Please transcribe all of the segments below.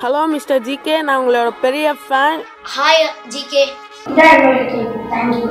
hello mister GK நான் உங்களோட பெரிய ஃபேன் ஹாய் ஜிகே இதான் என்னோட கேள்வி தேங்க்யூ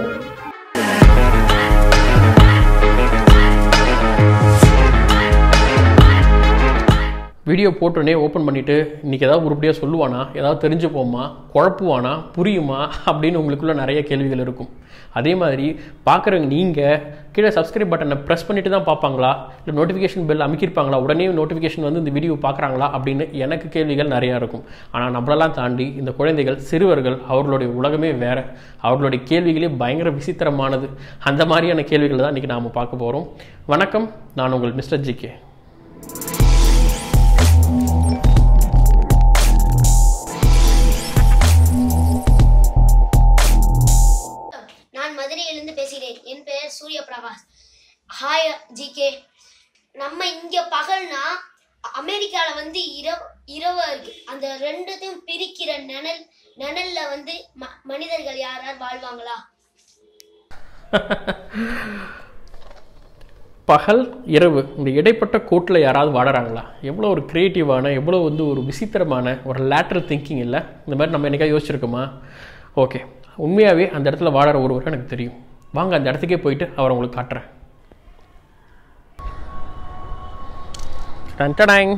வீடியோ போட்டோடனே ஓப்பன் பண்ணிவிட்டு இன்றைக்கி ஏதாவது உருப்படியாக சொல்லுவானா ஏதாவது தெரிஞ்சு போமா குழப்புவானா புரியுமா அப்படின்னு உங்களுக்குள்ள நிறைய கேள்விகள் இருக்கும் அதே மாதிரி பார்க்குறவங்க நீங்கள் கீழே சப்ஸ்கிரைப் பட்டனை ப்ரெஸ் பண்ணிட்டு தான் பார்ப்பாங்களா இல்லை நோட்டிஃபிகேஷன் பெல் அமைக்கிருப்பாங்களா உடனே நோட்டிஃபிகேஷன் வந்து இந்த வீடியோ பார்க்குறாங்களா அப்படின்னு எனக்கு கேள்விகள் நிறையா இருக்கும் ஆனால் நம்மளெல்லாம் தாண்டி இந்த குழந்தைகள் சிறுவர்கள் அவர்களுடைய உலகமே வேறு அவர்களுடைய கேள்விகளே பயங்கர விசித்திரமானது அந்த மாதிரியான கேள்விகள் தான் இன்றைக்கி நாம் பார்க்க போகிறோம் வணக்கம் நான் உங்கள் மிஸ்டர் ஜிகே நான் மதுரையிலிருந்து பேசுகிறேன் என் பெயர் சூரிய பிரகாஷ் ஹாய் ஜிகே நம்ம இங்க பகல்னா அமெரிக்கால வந்து இரவு இரவு இருக்கு அந்த ரெண்டுத்தையும் பிரிக்கிற நிழல் நிழல்ல வந்து ம- மனிதர்கள் யாரார் வாழ்வாங்களா பகல் இரவு இந்த இடைப்பட்ட கோட்டில் யாராவது வாடுறாங்களா எவ்வளோ ஒரு க்ரியேட்டிவான எவ்வளோ வந்து ஒரு விசித்திரமான ஒரு லேட்ரல் திங்கிங் இல்லை இந்த மாதிரி நம்ம என்னைக்கா யோசிச்சிருக்கோமா ஓகே உண்மையாகவே அந்த இடத்துல வாடுற ஒருவர் எனக்கு தெரியும் வாங்க அந்த இடத்துக்கே போயிட்டு அவரை உங்களுக்கு காட்டுறேன் டன்டடாங்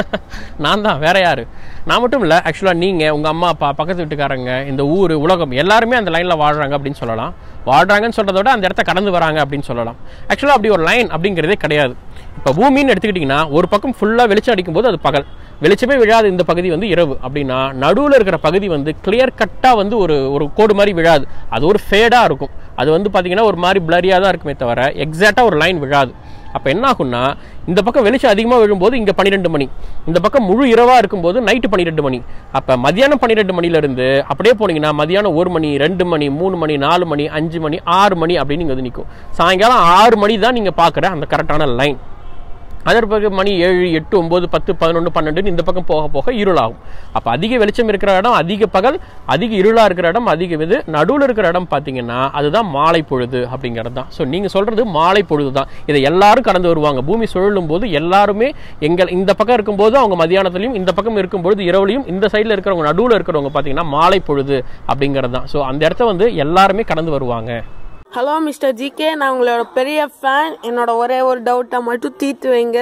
நான் தான் வேற யாரு நான் மட்டும் இல்லை ஆக்சுவலாக நீங்கள் உங்கள் அம்மா அப்பா பக்கத்து வீட்டுக்காரங்க இந்த ஊர் உலகம் எல்லாருமே அந்த லைனில் வாழ்கிறாங்க அப்படின்னு சொல்லலாம் வாழ்கிறாங்கன்னு சொல்கிறத விட அந்த இடத்த கடந்து வராங்க அப்படின்னு சொல்லலாம் ஆக்சுவலாக அப்படி ஒரு லைன் அப்படிங்கிறதே கிடையாது இப்போ பூமின்னு எடுத்துக்கிட்டிங்கன்னா ஒரு பக்கம் ஃபுல்லாக வெளிச்சம் அடிக்கும்போது அது பகல் வெளிச்சமே விழாது இந்த பகுதி வந்து இரவு அப்படின்னா நடுவில் இருக்கிற பகுதி வந்து கிளியர் கட்டாக வந்து ஒரு ஒரு கோடு மாதிரி விழாது அது ஒரு ஃபேடாக இருக்கும் அது வந்து பார்த்தீங்கன்னா ஒரு மாதிரி பிளரியாக தான் இருக்குமே தவிர எக்ஸாக்டாக ஒரு லைன் விழாது அப்போ என்ன ஆகும்னா இந்த பக்கம் வெளிச்சம் அதிகமாக விழும்போது இங்கே பன்னிரெண்டு மணி இந்த பக்கம் முழு இரவாக இருக்கும்போது நைட்டு பன்னிரெண்டு மணி அப்போ மதியானம் பன்னிரெண்டு மணிலேருந்து அப்படியே போனீங்கன்னா மதியானம் ஒரு மணி ரெண்டு மணி மூணு மணி நாலு மணி அஞ்சு மணி ஆறு மணி அப்படின்னு இங்கே வந்து நிற்கும் சாயங்காலம் ஆறு மணி தான் நீங்கள் பார்க்குற அந்த கரெக்டான லைன் அதற்கு பிறகு மணி ஏழு எட்டு ஒம்பது பத்து பதினொன்று பன்னெண்டுன்னு இந்த பக்கம் போக போக இருளாகும் அப்போ அதிக வெளிச்சம் இருக்கிற இடம் அதிக பகல் அதிக இருளாக இருக்கிற இடம் அதிக இது நடுவில் இருக்கிற இடம் பார்த்தீங்கன்னா அதுதான் மாலை பொழுது அப்படிங்கிறது தான் ஸோ நீங்கள் சொல்கிறது மாலை பொழுது தான் இதை எல்லாரும் கடந்து வருவாங்க பூமி சுழலும் போது எல்லாருமே எங்கள் இந்த பக்கம் இருக்கும்போது அவங்க மதியானத்துலையும் இந்த பக்கம் இருக்கும்போது இரவுலையும் இந்த சைடில் இருக்கிறவங்க நடுவில் இருக்கிறவங்க பார்த்தீங்கன்னா மாலை பொழுது அப்படிங்கிறது தான் ஸோ அந்த இடத்த வந்து எல்லாருமே கடந்து வருவாங்க ஹலோ மிஸ்டர் ஜிகே நான் உங்களோட பெரிய ஃபேன் என்னோட ஒரே ஒரு டவுட்டை மட்டும் தீர்த்து வைங்க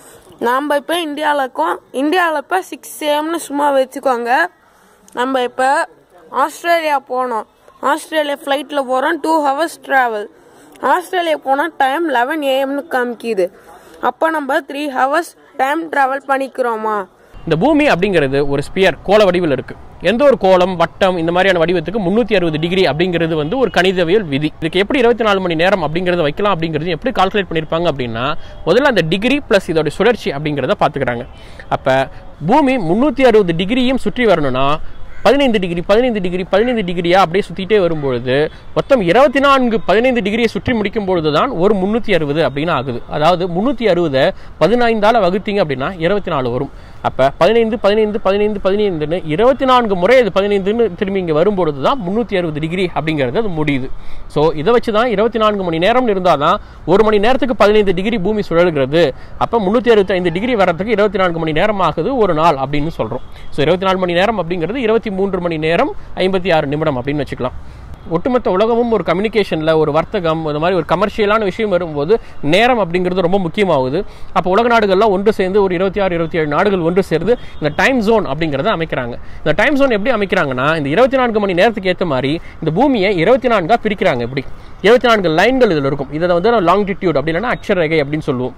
நாம் இப்போ இந்தியாவில் இருக்கோம் இந்தியாவில் இப்போ சிக்ஸ் ஏஎம்னு சும்மா வச்சுக்கோங்க நம்ம இப்போ ஆஸ்திரேலியா போனோம் ஆஸ்திரேலியா ஃப்ளைட்டில் போகிறோம் டூ ஹவர்ஸ் ட்ராவல் ஆஸ்திரேலியா போனால் டைம் லெவன் ஏஎம்னு காமிக்குது அப்போ நம்ம த்ரீ ஹவர்ஸ் டைம் ட்ராவல் பண்ணிக்கிறோமா இந்த பூமி அப்படிங்கிறது ஒரு ஸ்பியர் கோள வடிவில் இருக்கு எந்த ஒரு கோளம் வட்டம் இந்த மாதிரியான வடிவத்துக்கு முந்நூற்றி அறுபது டிகிரி அப்படிங்கிறது வந்து ஒரு கணிதவியல் விதி இதுக்கு எப்படி இருபத்தி நாலு மணி நேரம் அப்படிங்கிறத வைக்கலாம் அப்படிங்கிறது எப்படி கால்குலேட் பண்ணியிருப்பாங்க அப்படின்னா முதல்ல அந்த டிகிரி ப்ளஸ் இதோட சுழற்சி அப்படிங்கிறத பார்த்துக்கிறாங்க அப்போ பூமி முந்நூற்றி அறுபது டிகிரியும் சுற்றி வரணும்னா பதினைந்து டிகிரி பதினைந்து டிகிரி பதினைந்து டிகிரியா அப்படியே சுற்றிட்டே வரும்பொழுது மொத்தம் இருபத்தி நான்கு பதினைந்து டிகிரியை சுற்றி முடிக்கும் பொழுது தான் ஒரு முந்நூற்றி அறுபது அப்படின்னு ஆகுது அதாவது முந்நூற்றி அறுபதை பதினைந்தால் வகுத்தீங்க அப்படின்னா இருபத்தி நாலு வரும் அப்போ பதினைந்து பதினைந்து பதினைந்து பதினைந்துன்னு இருபத்தி நான்கு முறை அது பதினைந்துன்னு திரும்பி இங்கே வரும்பொழுது தான் முந்நூற்றி அறுபது டிகிரி அப்படிங்கிறது அது முடியுது ஸோ இதை வச்சு தான் இருபத்தி நான்கு மணி நேரம் இருந்தால் தான் ஒரு மணி நேரத்துக்கு பதினைந்து டிகிரி பூமி சுழல்கிறது அப்போ முந்நூற்றி அறுபத்தைந்து டிகிரி வரதுக்கு இருபத்தி நான்கு மணி நேரம் ஆகுது ஒரு நாள் அப்படின்னு சொல்கிறோம் ஸோ இருபத்தி நாலு மணி நேரம் அப்படிங்கிறது இருபத்தி மூன்று மணி நேரம் ஐம்பத்தி ஆறு நிமிடம் அப்படின்னு வச்சுக்கலாம் ஒட்டுமொத்த உலகமும் ஒரு கம்யூனிகேஷனில் ஒரு வர்த்தகம் இந்த மாதிரி ஒரு கமர்ஷியலான விஷயம் வரும்போது நேரம் அப்படிங்கிறது ரொம்ப முக்கியமாகுது அப்போ உலக நாடுகள்லாம் ஒன்று சேர்ந்து ஒரு இருபத்தி ஆறு இருபத்தி ஏழு நாடுகள் ஒன்று சேர்ந்து இந்த டைம் ஜோன் அப்படிங்கிறத அமைக்கிறாங்க இந்த டைம் ஜோன் எப்படி அமைக்கிறாங்கன்னா இந்த இருபத்தி நான்கு மணி நேரத்துக்கு ஏற்ற மாதிரி இந்த பூமியை இருபத்தி நான்காக பிரிக்கிறாங்க இப்படி இருபத்தி நான்கு லைன்கள் இதில் இருக்கும் இதை வந்து லாங்கிடியூட் அப்படி இல்லைன்னா அக்ஷரேகை அப்படின்னு சொல்லுவோம்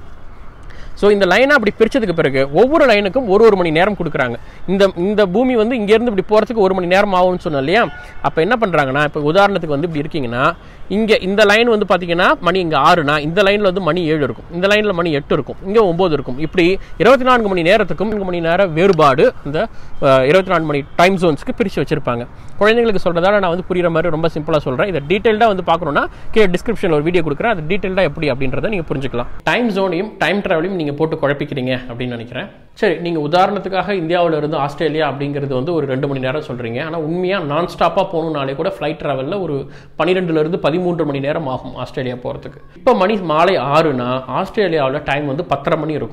ஸோ இந்த லைனை அப்படி பிரிச்சதுக்கு பிறகு ஒவ்வொரு லைனுக்கும் ஒரு ஒரு மணி நேரம் கொடுக்குறாங்க இந்த இந்த பூமி வந்து இங்கேருந்து இப்படி போகிறதுக்கு ஒரு மணி நேரம் ஆகும்னு சொன்னோம் இல்லையா அப்போ என்ன பண்ணுறாங்கன்னா இப்போ உதாரணத்துக்கு வந்து இப்படி இருக்கீங்கன்னா இங்கே இந்த லைன் வந்து பார்த்தீங்கன்னா மணி இங்கே ஆறுனா இந்த லைனில் வந்து மணி ஏழு இருக்கும் இந்த லைனில் மணி எட்டு இருக்கும் இங்கே ஒம்பது இருக்கும் இப்படி இருபத்தி நான்கு மணி நேரத்துக்கும் நான்கு மணி நேர வேறுபாடு இந்த இருபத்தி நான்கு மணி டைம் ஜோன்ஸ்க்கு பிரித்து வச்சிருப்பாங்க குழந்தைங்களுக்கு சொல்கிறதால நான் வந்து புரியுற மாதிரி ரொம்ப சிம்பிளாக சொல்கிறேன் இதை டீட்டெயில்டாக வந்து பார்க்கணுன்னா கீழே டிஸ்கிரிப்ஷனில் ஒரு வீடியோ கொடுக்குறேன் அது டீட்டெயில்டாக எப்படி அப்படின்றத நீங்கள் புரிஞ்சுக்கலாம் டைம் ஜோனையும் டைம் ட்ராவலையும் நீங்கள் போட்டு குழப்பிக்கிறீங்க அப்படின்னு நினைக்கிறேன் சரி நீங்கள் உதாரணத்துக்காக இந்தியாவில் இருந்து ஆஸ்திரேலியா அப்படிங்கிறது வந்து ஒரு ரெண்டு மணி நேரம் சொல்கிறீங்க ஆனால் உண்மையாக நான் ஸ்டாப்பாக போகணுன்னாலே கூட ஃப்ளைட் ட்ராவலில் ஒரு பன்னிரெண்டுலேருந்து பதிமூன்று மணி நேரம் ஆகும் ஆஸ்திரேலியா போகிறதுக்கு இப்போ மணி மாலை ஆறுனா ஆஸ்திரேலியாவில் டைம் வந்து பத்தரை மணி இருக்கும்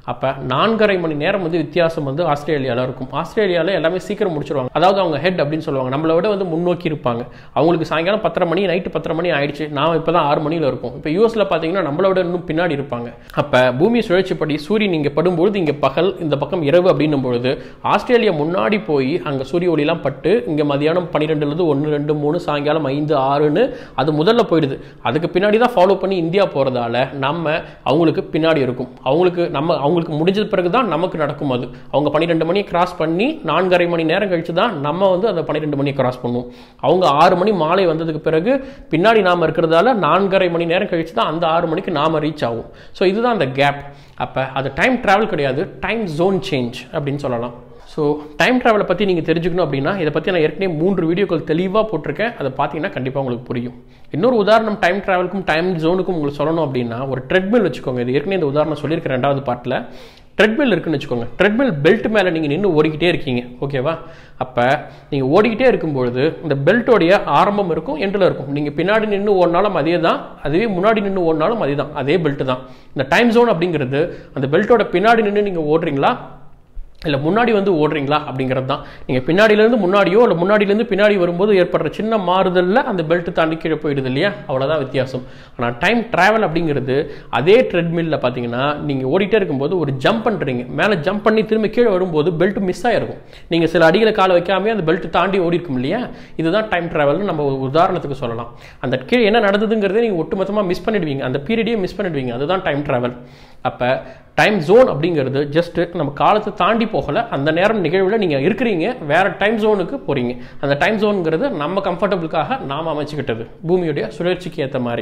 அப்போ நான்கரை மணி நேரம் வந்து வித்தியாசம் வந்து ஆஸ்திரேலியாவில் இருக்கும் ஆஸ்திரேலியாவில் எல்லாமே சீக்கிரம் முடிச்சிருவாங்க அதாவது அவங்க ஹெட் அப்படின்னு சொல்லுவாங்க நம்மளை விட வந்து முன்னோக்கி இருப்பாங்க அவங்களுக்கு சாயங்காலம் பத்தரை மணி நைட்டு பத்தரை மணி ஆயிடுச்சு நாம் இப்போ தான் ஆறு மணியில் இருக்கும் இப்போ யூஎஸில் பார்த்தீங்கன்னா நம்மளை விட இன்னும் பின்னாடி இருப்பாங்க அப்போ பூமி சுழற்சிப்படி சூரியன் இங்கே படும்பொழுது இங்கே பகல் இந்த பக்கம் இரவு அப்படின்னும் பொழுது ஆஸ்திரேலியா முன்னாடி போய் அங்கே சூரிய ஒளிலாம் பட்டு இங்கே மதியானம் பன்னிரெண்டுலேருந்து ஒன்று ரெண்டு மூணு சாயங்காலம் ஐந்து ஆறுன்னு அது முதல்ல போயிடுது அதுக்கு பின்னாடி தான் ஃபாலோ பண்ணி இந்தியா போகிறதால நம்ம அவங்களுக்கு பின்னாடி இருக்கும் அவங்களுக்கு நம்ம அவங்களுக்கு முடிஞ்சது பிறகு தான் நமக்கு நடக்கும் அது அவங்க பன்னிரெண்டு மணியை கிராஸ் பண்ணி நான்கரை மணி நேரம் கழிச்சு தான் நம்ம வந்து அந்த பன்னிரெண்டு மணியை கிராஸ் பண்ணுவோம் அவங்க ஆறு மணி மாலை வந்ததுக்கு பிறகு பின்னாடி நாம் இருக்கிறதால நான்கரை மணி நேரம் கழிச்சு தான் அந்த ஆறு மணிக்கு நாம் ரீச் ஆகும் ஸோ இதுதான் அந்த கேப் அப்போ அது டைம் ட்ராவல் கிடையாது டைம் ஜோன் சேஞ்ச் அப்படின்னு சொல்லலாம் ஸோ டைம் ட்ராவலை பற்றி நீங்கள் தெரிஞ்சுக்கணும் அப்படின்னா இதை பற்றி நான் ஏற்கனவே மூன்று வீடியோக்கள் தெளிவாக போட்டிருக்கேன் அதை பார்த்தீங்கன்னா கண்டிப்பாக உங்களுக்கு புரியும் இன்னொரு உதாரணம் டைம் ட்ராவலுக்கும் டைம் ஜோனுக்கும் உங்களுக்கு சொல்லணும் அப்படின்னா ஒரு ட்ரெட்மில் வச்சுக்கோங்க இது ஏற்கனவே இந்த உதாரணம் சொல்லியிருக்கேன் ரெண்டாவது பார்ட்டில் ட்ரெட்மில் இருக்குன்னு வச்சுக்கோங்க ட்ரெட்மில் பெல்ட் மேலே நீங்கள் நின்று ஓடிக்கிட்டே இருக்கீங்க ஓகேவா அப்போ நீங்கள் ஓடிக்கிட்டே இருக்கும்பொழுது இந்த பெல்ட்டோடைய ஆரம்பம் இருக்கும் எண்டில் இருக்கும் நீங்கள் பின்னாடி நின்று ஓடினாலும் அதே தான் அதுவே முன்னாடி நின்று ஓடினாலும் அதே தான் அதே பெல்ட் தான் இந்த டைம் ஜோன் அப்படிங்கிறது அந்த பெல்ட்டோட பின்னாடி நின்று நீங்கள் ஓடுறீங்களா இல்லை முன்னாடி வந்து ஓடுறீங்களா அப்படிங்கிறது தான் நீங்கள் பின்னாடியிலேருந்து முன்னாடியோ இல்லை முன்னாடியிலேருந்து பின்னாடி வரும்போது ஏற்படுற சின்ன மாறுதலில் அந்த பெல்ட் தாண்டி கீழே போயிடுது இல்லையா அவ்வளோதான் வித்தியாசம் ஆனால் டைம் ட்ராவல் அப்படிங்கிறது அதே ட்ரெட்மில்ல பார்த்தீங்கன்னா நீங்கள் ஓடிட்டே இருக்கும்போது ஒரு ஜம்ப் பண்ணுறீங்க மேலே ஜம்ப் பண்ணி திரும்பி கீழே வரும்போது பெல்ட் மிஸ் ஆகிருக்கும் நீங்கள் சில அடிகளை காலை வைக்காமே அந்த பெல்ட் தாண்டி ஓடி இருக்கும் இல்லையா இதுதான் டைம் ட்ராவல்னு நம்ம ஒரு உதாரணத்துக்கு சொல்லலாம் அந்த கீழே என்ன நடந்ததுங்கிறதே நீங்கள் ஒட்டுமொத்தமாக மிஸ் பண்ணிடுவீங்க அந்த பீரியடையே மிஸ் பண்ணிடுவீங்க அதுதான் டைம் ட்ராவல் அப்போ டைம் ஜோன் அப்படிங்கிறது ஜஸ்ட் நம்ம காலத்தை தாண்டி போகலை அந்த நேரம் நிகழ்வில் நீங்கள் இருக்கிறீங்க வேற டைம் ஜோனுக்கு போகிறீங்க அந்த டைம் ஜோனுங்கிறது நம்ம கம்ஃபர்டபுளுக்காக நாம் அமைச்சுக்கிட்டது பூமியுடைய சுழற்சிக்கு ஏற்ற மாதிரி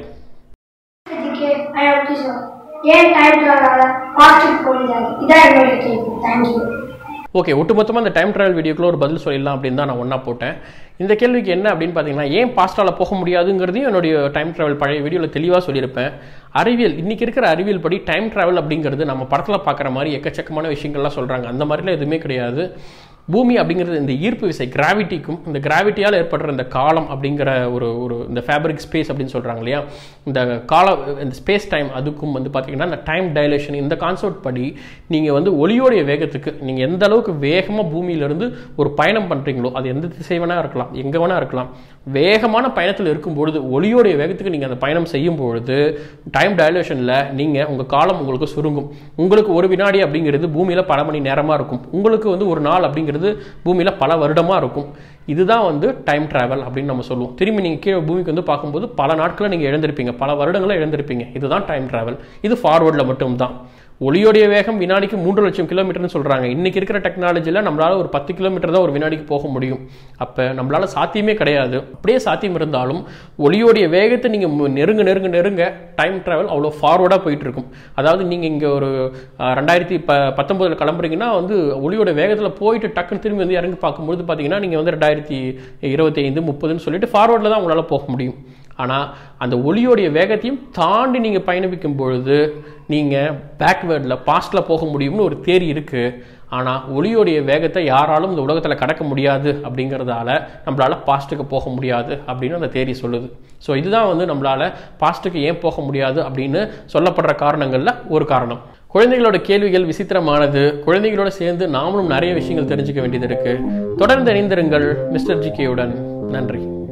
இதுக்கு ஐ ஹவ் டு ஏன் டைம் ட்ராவலால் பாஸ்ட்டுக்கு போடுறாங்க இதான் என்னோட கேள்வி தேங்க்யூ ஓகே ஒட்டுமொத்தமாக இந்த டைம் ட்ராவல் வீடியோக்குள்ள ஒரு பதில் சொல்லிடலாம் அப்படின்னு தான் நான் ஒன்றா போட்டேன் இந்த கேள்விக்கு என்ன அப்படின்னு பார்த்தீங்கன்னா ஏன் பாஸ்டால் போக முடியாதுங்கிறதையும் என்னுடைய டைம் ட்ராவல் பழைய வீடியோவில் தெளிவாக சொல்லியிருப்பேன் அறிவியல் இன்னைக்கு இருக்கிற அறிவியல் படி டைம் ட்ராவல் அப்படிங்கிறது நம்ம படத்தில் பார்க்குற மாதிரி எக்கச்சக்கமான விஷயங்கள்லாம் சொல்கிறாங்க அந்த மாதிரிலாம் எதுவுமே கிடையாது பூமி அப்படிங்கிறது இந்த ஈர்ப்பு விசை கிராவிட்டிக்கும் இந்த கிராவிட்டியால் ஏற்படுற இந்த காலம் அப்படிங்கிற ஒரு ஒரு இந்த ஃபேப்ரிக் ஸ்பேஸ் அப்படின்னு சொல்கிறாங்க இல்லையா இந்த கால இந்த ஸ்பேஸ் டைம் அதுக்கும் வந்து பார்த்தீங்கன்னா இந்த டைம் டைலேஷன் இந்த கான்செப்ட் படி நீங்கள் வந்து ஒளியோடைய வேகத்துக்கு நீங்கள் எந்த அளவுக்கு வேகமாக பூமியிலிருந்து ஒரு பயணம் பண்ணுறீங்களோ அது எந்த திசை வேணால் இருக்கலாம் எங்கே வேணால் இருக்கலாம் வேகமான பயணத்தில் இருக்கும் பொழுது ஒளியோடைய வேகத்துக்கு நீங்கள் அந்த பயணம் செய்யும் பொழுது டைம் டைலேஷனில் நீங்கள் உங்கள் காலம் உங்களுக்கு சுருங்கும் உங்களுக்கு ஒரு வினாடி அப்படிங்கிறது பூமியில் பல மணி நேரமாக இருக்கும் உங்களுக்கு வந்து ஒரு நாள் அப்படிங்கிறது பூமியில் பல வருடமாக இருக்கும் இதுதான் வந்து டைம் ட்ராவல் அப்படின்னு நம்ம சொல்லுவோம் திரும்பி நீங்கள் கீழே பூமிக்கு வந்து பார்க்கும்போது பல நாட்களை நீங்கள் இழந்திருப்பீங்க பல வருடங்களை இழந்திருப்பீங்க இதுதான் டைம் ட்ராவல் இது ஃபார்வர்டில் மட்டும்தான் ஒளியோடைய வேகம் வினாடிக்கு மூன்று லட்சம் கிலோமீட்டர்னு சொல்கிறாங்க இன்னைக்கு இருக்கிற டெக்னாலஜியில் நம்மளால ஒரு பத்து கிலோமீட்டர் தான் ஒரு வினாடிக்கு போக முடியும் அப்போ நம்மளால சாத்தியமே கிடையாது அப்படியே சாத்தியம் இருந்தாலும் ஒளியோடைய வேகத்தை நீங்கள் நெருங்க நெருங்க நெருங்க டைம் ட்ராவல் அவ்வளோ ஃபார்வர்டாக போயிட்டு இருக்கும் அதாவது நீங்கள் இங்கே ஒரு அஹ், ரெண்டாயிரத்தி ப பத்தொம்போதில் கிளம்புறீங்கன்னா வந்து ஒளியோட வேகத்தில் போயிட்டு டக்குன்னு திரும்பி வந்து இறங்கி பார்க்கும்போது பார்த்தீங்கன்னா நீங்கள் வந்து ரெண்டாயிரத்தி இருபத்தி ஐந்து முப்பதுன்னு சொல்லிட்டு ஃபார்வர்டில் தான் உங்களால் போக முடியும் ஆனால் அந்த ஒளியோடைய வேகத்தையும் தாண்டி நீங்கள் பயணிக்கும் பொழுது நீங்கள் பேக்வேர்டில் பாஸ்டில் போக முடியும்னு ஒரு தேரி இருக்குது ஆனால் ஒளியோடைய வேகத்தை யாராலும் இந்த உலகத்தில் கடக்க முடியாது அப்படிங்கிறதால நம்மளால் பாஸ்ட்டுக்கு போக முடியாது அப்படின்னு அந்த தேரி சொல்லுது ஸோ இதுதான் வந்து நம்மளால் பாஸ்ட்டுக்கு ஏன் போக முடியாது அப்படின்னு சொல்லப்படுற காரணங்களில் ஒரு காரணம் குழந்தைகளோட கேள்விகள் விசித்திரமானது குழந்தைகளோட சேர்ந்து நாமளும் நிறைய விஷயங்கள் தெரிஞ்சுக்க வேண்டியது இருக்கு தொடர்ந்து இணைந்திருங்கள் மிஸ்டர் ஜிகேயுடன் நன்றி